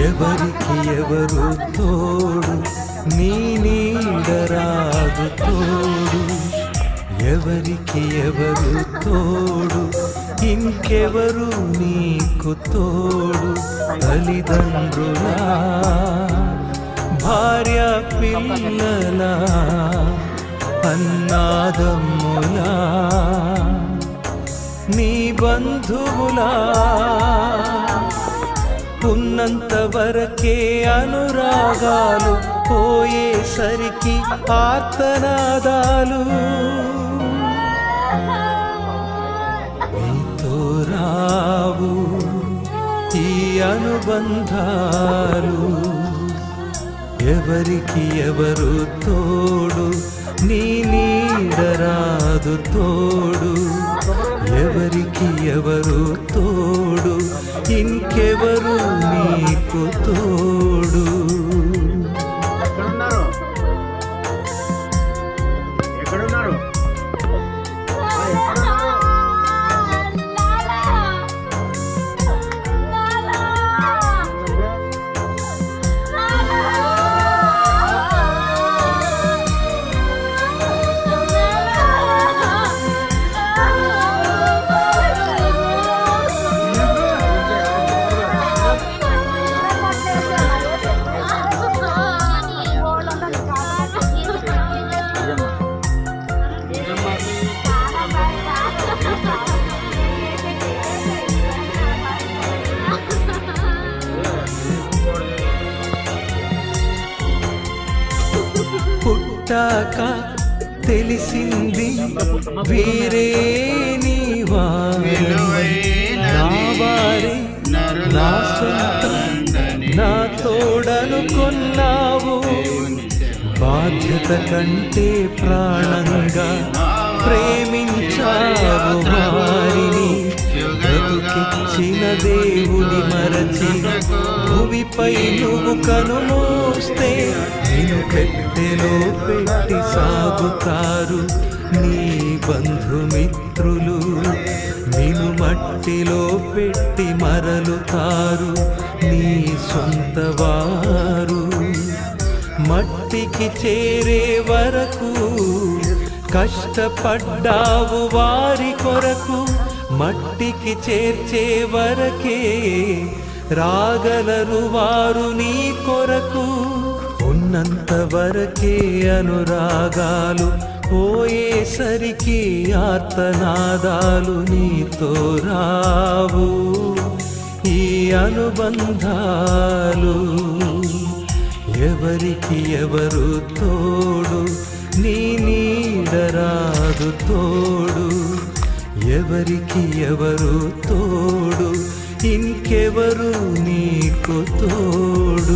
ఎవరికి ఎవరు తోడు నీ నీడరాదు తోడు ఎవరికి ఎవరు తోడు ఇంకెవరు నీకు తోడు తల్లిదండ్రులా భార్య పిల్లలా అన్నాదమ్ములా నీ బంధువులా ఉన్నంత వరకే అనురాగాలు పోయేసరికి ఆర్తనాదాలు నీతో రావు ఈ అనుబంధాలు ఎవరికి ఎవరు తోడు నీ నీడరాదు తోడు ఎవరికి ఎవరు తోడు ఇంకెవరు నీకు తోడు ఎక్కడున్నారు ఎక్కడున్నారు ఆ, ఎక్కడున్నారు? పుట్టాక తెలిసింది వీరే నీ వారని. నా వారే నా సొంతం నా తోడనుకున్నావు బాధ్యత కంటే ప్రాణంగా ప్రేమించావు వారిని బ్రతుకిచ్చిన దేవుని మరచి భూమిపై నువ్వు కనుమూస్తే నిన్ను పెట్టెలో పెట్టి సాగుతారు నీ బంధుమిత్రులు నిన్ను మట్టిలో పెట్టి మరలుతారు నీ సొంత వారు మట్టికి చేరే వరకు కష్టపడ్డావు వారి కొరకు మట్టికి చేర్చే వరకే రాగలరు వారు నీ కొరకు ఉన్నంత వరకే అనురాగాలు పోయేసరికి ఆర్తనాదాలు నీతో రావు ఈ అనుబంధాలు ఎవరికి ఎవరు తోడు నీ నీడరాదు తోడు ఎవరికి ఎవరు తోడు ఇంకెవరు నీకు తోడు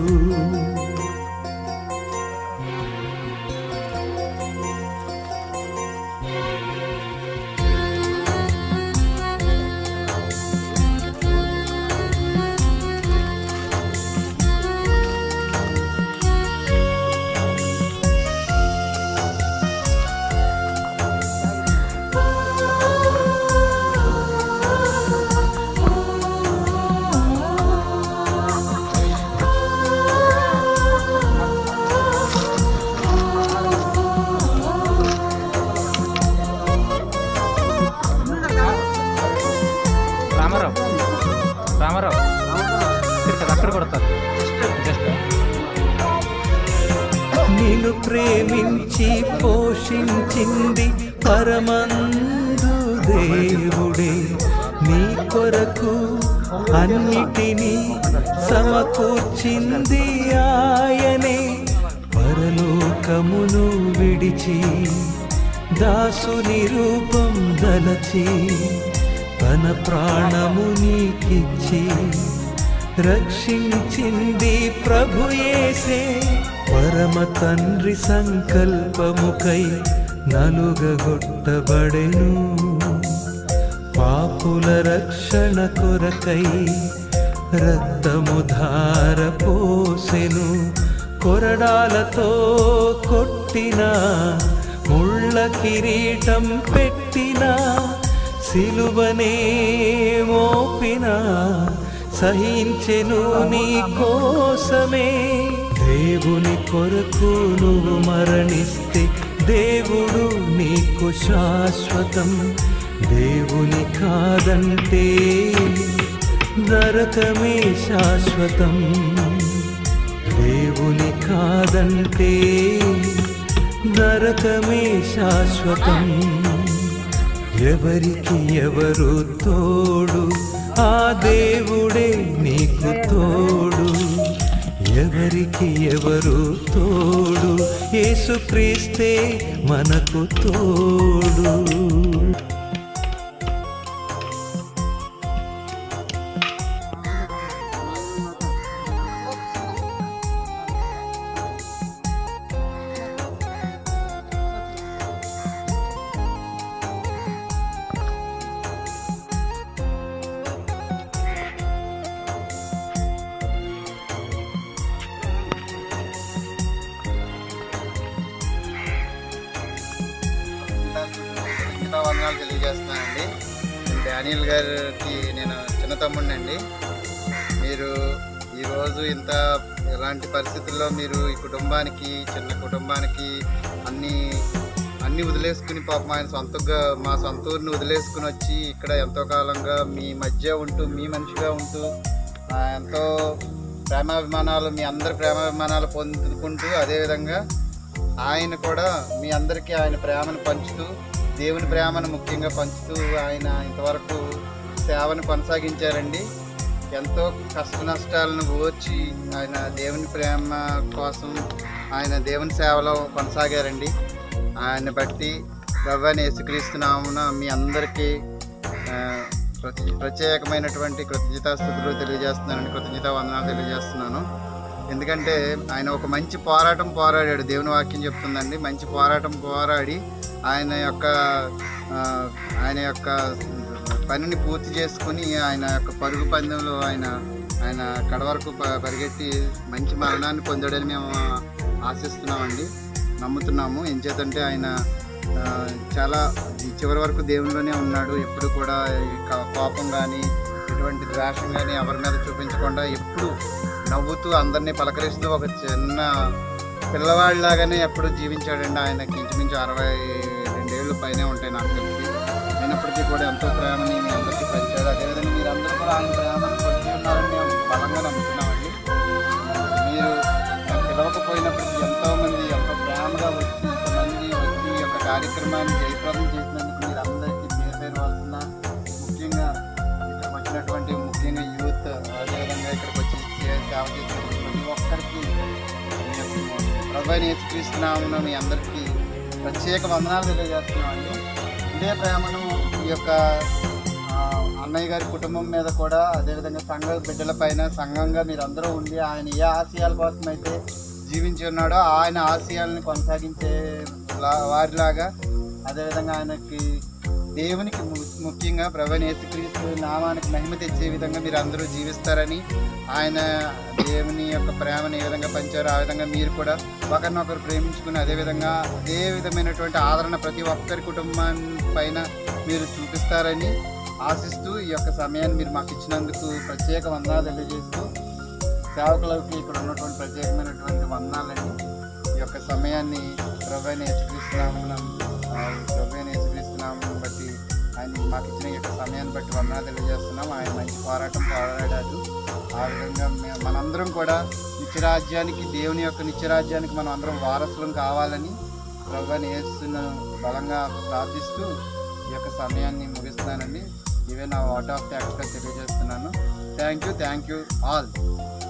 రామారావు రామారావు ఇక్కడ అక్కడ కొడతారు జస్ట్ నిన్ను ప్రేమించి పోషించింది పరమందు దేవుడే నీ కొరకు అన్నిటినీ సమకూర్చింది ఆయనే పరలోకమును విడిచి దాసుని రూపం దలచి తన ప్రాణము నీకిచ్చి రక్షించింది ప్రభుయేసే పరమ తండ్రి సంకల్పముకై నలుగగొట్టబడెను పాపుల రక్షణ కొరకై రక్తము ధార పోసెను కొరడాలతో కొట్టిన ముళ్ళ కిరీటం పెట్టిన సిలువనే మోపిన సహించెను నీ కోసమే దేవుని కొరకు నువ్వు మరణిస్తే దేవుడు నీకు శాశ్వతం దేవుని కాదంటే నరకమే శాశ్వతం దేవుని కాదంటే నరకమే శాశ్వతం ఎవరికి ఎవరు తోడు ఆ దేవుడే నీకు తోడు ఎవరికి ఎవరు తోడు యేసుక్రీస్తే మనకు తోడు మిగతా వందనాలు తెలియజేస్తున్నానండి నేను డానియల్ గారికి నేను చిన్న తమ్ముడినండి మీరు ఈరోజు ఇంత ఎలాంటి పరిస్థితుల్లో మీరు ఈ కుటుంబానికి చిన్న కుటుంబానికి అన్ని అన్ని వదిలేసుకుని పాపం ఆయన సొంతగా మా సొంత ఊరిని వదిలేసుకుని వచ్చి ఇక్కడ ఎంతో కాలంగా మీ మధ్య ఉంటూ మీ మనిషిగా ఉంటూ ఆ, ఎంతో ప్రేమాభిమానాలు మీ అందరి ప్రేమాభిమానాలు పొందుకుంటూ అదేవిధంగా ఆయన కూడా మీ అందరికీ ఆయన ప్రేమను పంచుతూ దేవుని ప్రేమను ముఖ్యంగా పంచుతూ ఆయన ఇంతవరకు సేవను కొనసాగించారండి ఎంతో కష్ట నష్టాలను ఓర్చి ఆయన దేవుని ప్రేమ కోసం ఆయన దేవుని సేవలో కొనసాగారండి ఆయన బట్టి గవ్వాని యేసుక్రీస్తునామున మీ అందరికీ ఆ, ప్రతి- ప్రత్యేకమైనటువంటి కృతజ్ఞతాస్థుతులు తెలియజేస్తున్నానండి కృతజ్ఞత వందనాలు తెలియజేస్తున్నాను ఎందుకంటే ఆయన ఒక మంచి పోరాటం పోరాడాడు దేవుని వాక్యం చెప్తుందండి మంచి పోరాటం పోరాడి ఆయన యొక్క ఆ, ఆయన యొక్క పనిని పూర్తి చేసుకుని ఆయన యొక్క పరుగు పందెంలో ఆయన ఆయన కడ వరకు ప- పరిగెట్టి మంచి మరణాన్ని పొందాడని మేము ఆశిస్తున్నామండి నమ్ముతున్నాము ఏం చేతంటే ఆయన ఆ, చాలా ఈ చివరి వరకు దేవునిలోనే ఉన్నాడు ఎప్పుడు కూడా ఈ క- కోపం కానీ ఎటువంటి ద్వేషం కానీ ఎవరి మీద చూపించకుండా ఎప్పుడు నవ్వుతూ అందరినీ పలకరిస్తూ ఒక చిన్న పిల్లవాడిలాగానే ఎప్పుడు జీవించాడండి ఆయనకి ఇంచుమించు అరవై రెండేళ్ళు పైనే ఉంటాయి నాకు తెలిసి అయినప్పటికీ కూడా ఎంతో ప్రేమని మీ అందరికీ పంచాడు అదేవిధంగా మీరందరూ కూడా ఆయన ప్రేమను పొంది ఉన్నారని మేము బలంగా నమ్ముతున్నామండి మీరు పిలవకపోయినప్పటికీ ఎంతో మంది ఎంతో ప్రేమగా వచ్చి ఇంతమంది వచ్చి ఈ యొక్క కార్యక్రమాన్ని జయప్రదం చేసినందుకు మీరు అందరికీ పేరు పేరు వస్తున్న ముఖ్యంగా ఇక్కడికి వచ్చినటువంటి ముఖ్యంగా యూత్ అదేవిధంగా ఇక్కడికి వచ్చి చే- సేవ చేసిన ప్రతి ఒక్కరికి ప్రభు నేర్చుక్రీస్తున్నామును మీ అందరికీ ప్రత్యేక వందనాలు తెలియజేస్తున్నామండి ఇదే ప్రేమను ఈ యొక్క ఆ, అన్నయ్య గారి కుటుంబం మీద కూడా అదేవిధంగా సంఘ బిడ్డల పైన సంఘంగా మీరందరూ ఉండి ఆయన ఏ ఆశయాల కోసం అయితే జీవించి ఉన్నాడో ఆయన ఆశయాలను కొనసాగించే లా- వారిలాగా అదేవిధంగా ఆయనకి దేవునికి ము- ముఖ్యంగా ప్రభు యేసుక్రీస్తు నామానికి మహిమ తెచ్చే విధంగా మీరు అందరూ జీవిస్తారని ఆయన దేవుని యొక్క ప్రేమను ఏ విధంగా పంచారో ఆ విధంగా మీరు కూడా ఒకరినొకరు ప్రేమించుకుని అదే విధంగా అదే విధమైనటువంటి ఆదరణ ప్రతి ఒక్కరి కుటుంబం పైన మీరు చూపిస్తారని ఆశిస్తూ ఈ యొక్క సమయాన్ని మీరు మాకు ఇచ్చినందుకు ప్రత్యేక వందనాలు తెలియజేస్తూ సేవకులకి ఇక్కడ ఉన్నటువంటి ప్రత్యేకమైనటువంటి వందనాలని ఈ యొక్క సమయాన్ని ప్రభు నేర్చుక్రీస్తున్నాము ప్రభు నేర్చుక్రీస్తున్నాము బట్టి ఆయన మాకు ఇచ్చిన ఈ యొక్క సమయాన్ని బట్టి వందనాలు తెలియజేస్తున్నాం ఆయన మంచి పోరాటం పోరాడారు ఆ విధంగా మే- మనందరం కూడా నిత్యరాజ్యానికి దేవుని యొక్క నిత్యరాజ్యానికి మనం అందరం వారసులం కావాలని ప్రభు నేర్చున్న బలంగా ప్రార్థిస్తూ ఈ యొక్క సమయాన్ని ముగిస్తున్నానండి ఇవే నా వాట్ ఆఫ్ థ్యాంక్స్గా తెలియజేస్తున్నాను thank you thank you all